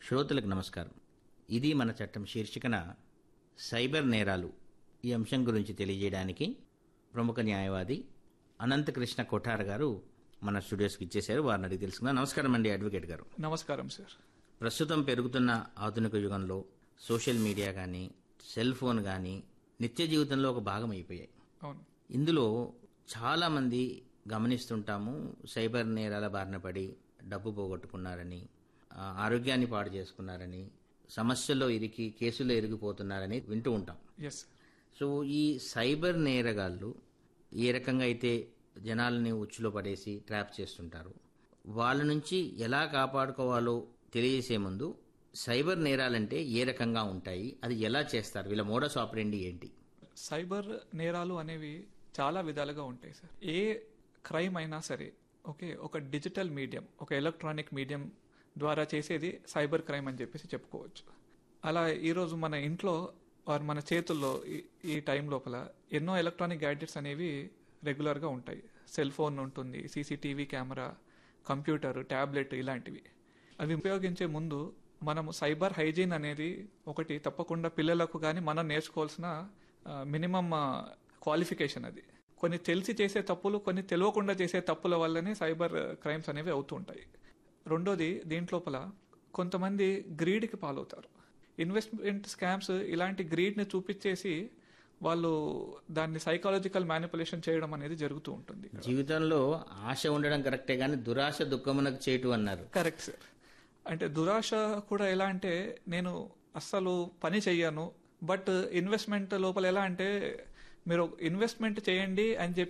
శ్రోతలకు నమస్కారం ఇది మన చట్టం శీర్షికన సైబర్ నేరాలు ఈ అంశం గురించి తెలియజేయడానికి ప్రముఖ న్యాయవాది అనంతకృష్ణ కొఠార్ గారు మన స్టూడియోస్కి ఇచ్చేశారు వారిని అడిగి తెలుసుకుందాం నమస్కారం అండి అడ్వకేట్ గారు నమస్కారం సార్ ప్రస్తుతం పెరుగుతున్న ఆధునిక యుగంలో సోషల్ మీడియా కానీ సెల్ ఫోన్ కానీ నిత్య జీవితంలో ఒక భాగం అయిపోయాయి అవును ఇందులో చాలామంది గమనిస్తుంటాము సైబర్ నేరాల బారిన పడి డబ్బు పోగొట్టుకున్నారని ఆ, ఆరోగ్యాన్ని పాడు చేసుకున్నారని సమస్యల్లో ఇరికి కేసుల్లో ఇరిగిపోతున్నారని వింటూ ఉంటాం ఎస్ సో ఈ సైబర్ నేరగాళ్ళు ఏ రకంగా అయితే జనాలని ఉచ్చులో పడేసి ట్రాప్ చేస్తుంటారు వాళ్ళ నుంచి ఎలా కాపాడుకోవాలో తెలియజేసే ముందు సైబర్ నేరాలంటే ఏ రకంగా ఉంటాయి అది ఎలా చేస్తారు వీళ్ళ మోడస్ ఆపరేండి ఏంటి సైబర్ నేరాలు అనేవి చాలా విధాలుగా ఉంటాయి సార్ ఏ క్రైమ్ అయినా సరే ఓకే ఒక డిజిటల్ మీడియం ఒక ఎలక్ట్రానిక్ మీడియం ద్వారా చేసేది సైబర్ క్రైమ్ అని చెప్పేసి చెప్పుకోవచ్చు అలా ఈరోజు మన ఇంట్లో వారు మన చేతుల్లో ఈ- ఈ టైం లోపల ఎన్నో ఎలక్ట్రానిక్ గ్యాడ్జెట్స్ అనేవి రెగ్యులర్గా ఉంటాయి సెల్ ఫోన్ ఉంటుంది సీసీటీవీ కెమెరా కంప్యూటర్ ట్యాబ్లెట్ ఇలాంటివి అవి ఉపయోగించే ముందు మనము సైబర్ హైజీన్ అనేది ఒకటి తప్పకుండా పిల్లలకు కానీ మనం నేర్చుకోవాల్సిన మినిమం క్వాలిఫికేషన్ అది కొన్ని తెలిసి చేసే తప్పులు కొన్ని తెలియకుండా చేసే తప్పుల వల్లనే సైబర్ క్రైమ్స్ అనేవి అవుతూ ఉంటాయి రెండోది దీంట్లోపల కొంతమంది గ్రీడ్కి పాలవుతారు ఇన్వెస్ట్మెంట్ స్కామ్స్ ఇలాంటి గ్రీడ్ని చూపించేసి వాళ్ళు దాన్ని సైకాలజికల్ మ్యానిపులేషన్ చేయడం అనేది జరుగుతూ ఉంటుంది జీవితంలో ఆశ ఉండడం కరెక్టే కానీ దురాశ దుఃఖమునకు చేయటు అన్నారు కరెక్ట్ సార్ అంటే దురాశ కూడా ఎలా అంటే నేను అస్సలు పని చెయ్యను బట్ ఇన్వెస్ట్మెంట్ లోపల ఎలా అంటే మీరు ఇన్వెస్ట్మెంట్ చేయండి అని చెప్పి